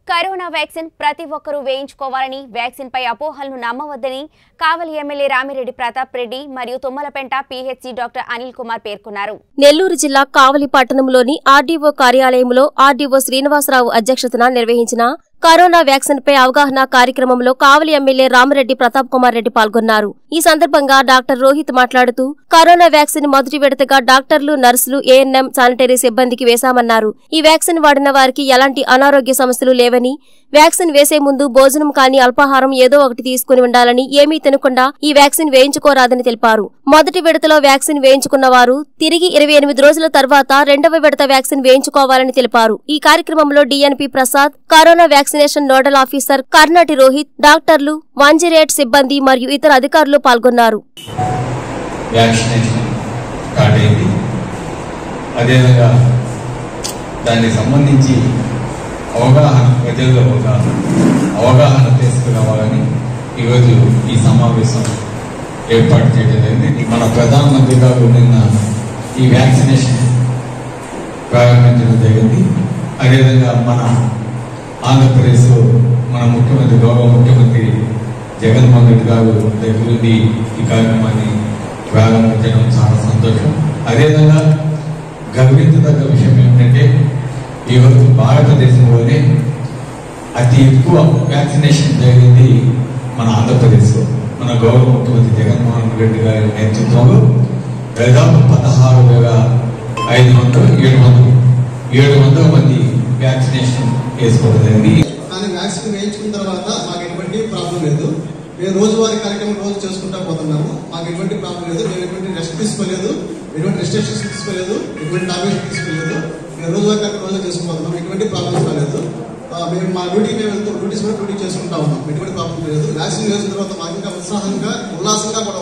corona vaccine ప్రతి ఒక్కరూ వేయించుకోవాలని vaccine పై అపోహలను నమ్మవద్దని కావలి ఎమ్మెల్యే రామిరెడ్డి ప్రతాప్ రెడ్డి మరియు తుమ్మలపెంట పీహెచ్సీ డాక్టర్ అనిల్ కుమార్ పేర్కొన్నారు నెల్లూరు జిల్లా కావలి పట్టణంలోని ఆర్డీఓ కార్యాలయంలో ఆర్డీఓ శ్రీనివాసరావు అధ్యక్షతన నిర్వహించిన కరోనా వ్యాక్సిన్ పై అవగాహన కార్యక్రమంలో కావలి ఎమ్మెల్యే రామిరెడ్డి ప్రతాప్ కుమార్ రెడ్డి పాల్గొన్నారు ఈ సందర్భంగా డాక్టర్ రోహిత్ మాట్లాడుతూ కరోనా వ్యాక్సిన్ మొదటి విడతగా డాక్టర్లు నర్సులు ఏఎన్ఎం శానిటరీ సిబ్బందికి వేశామన్నారు ఈ వ్యాక్సిన్ వాడిన వారికి ఎలాంటి అనారోగ్య సమస్యలు లేవని వ్యాక్సిన్ వేసే ముందు భోజనం కానీ అల్పాహారం ఏదో ఒకటి తీసుకుని ఉండాలని ఏమీ తినకుండా ఈ వ్యాక్సిన్ వేయించుకోరాదని తెలిపారు మొదటి విడతలో వ్యాక్సిన్ వేయించుకున్న వారు తిరిగి ఇరవై ఎనిమిది రోజుల తర్వాత రెండవ విడత వ్యాక్సిన్ వేయించుకోవాలని తెలిపారు ఈ కార్యక్రమంలో DNP Prasad corona vaccination nodal officer Karnati Rohit డాక్టర్లు వంజిరేట్ సిబ్బంది మరియు ఇతర అధికారులు పాల్గొన్నారు వ్యాక్సినేషన్ స్టార్ట్ అయింది అదేవిధంగా దానికి సంబంధించి అవగాహన ప్రజల్లో ఒక అవగాహన తీసుకురావాలని ఈరోజు ఈ సమావేశం ఏర్పాటు చేయడం జరిగింది మన ప్రధానమంత్రి గారు నిన్న ఈ వ్యాక్సినేషన్ ప్రారంభించడం జరిగింది అదేవిధంగా మన ఆంధ్రప్రదేశ్ మన ముఖ్యమంత్రి గౌరవ ముఖ్యమంత్రి జగన్మోహన్ రెడ్డి గారు దగ్గరుండి ఈ కార్యక్రమాన్ని ప్రారంభించడం చాలా సంతోషం అదేవిధంగా గర్వించదగ్గ విషయం ఏమిటంటే ఈరోజు భారతదేశంలోనే అతి ఎక్కువ వ్యాక్సినేషన్ జరిగింది మన ఆంధ్రప్రదేశ్లో మన గౌరవ ముఖ్యమంత్రి జగన్మోహన్ రెడ్డి గారి నేతృత్వంలో దాదాపు పదహారు వేల ఐదు వందలు ఏడు వందలు ఏడు వందల మంది వ్యాక్సినేషన్ వేసుకోవడం జరిగింది కానీ వ్యాక్సిన్ వేయించుకున్న తర్వాత మాకు ఎటువంటి ప్రాబ్లం లేదు మేము రోజువారీ కార్యక్రమం రోజు చేసుకుంటా పోతున్నాము మాకు ఎటువంటి ప్రాబ్లం లేదు మేము ఎటువంటి రెస్ట్ తీసుకోలేదు ఎటువంటి రెస్ట్రిక్షన్స్ తీసుకోలేదు ఎటువంటి టాబ్లెట్స్ తీసుకోలేదు మేము రోజువారీ కార్యక్రమం రోజు చేసుకుపోతున్నాం ఎటువంటి ప్రాబ్లమ్స్ రాలేదు ఆ, మేము మా డ్యూటీ మేము వెళ్తూ డ్యూటీస్ కూడా డ్యూటీ చేసుకుంటా ఉన్నాం ఎటువంటి ప్రాబ్లం లేదు వ్యాక్సిన్ వేసిన తర్వాత మాకు ఇంకా ఉత్సాహంగా ఉల్లాసంగా కూడా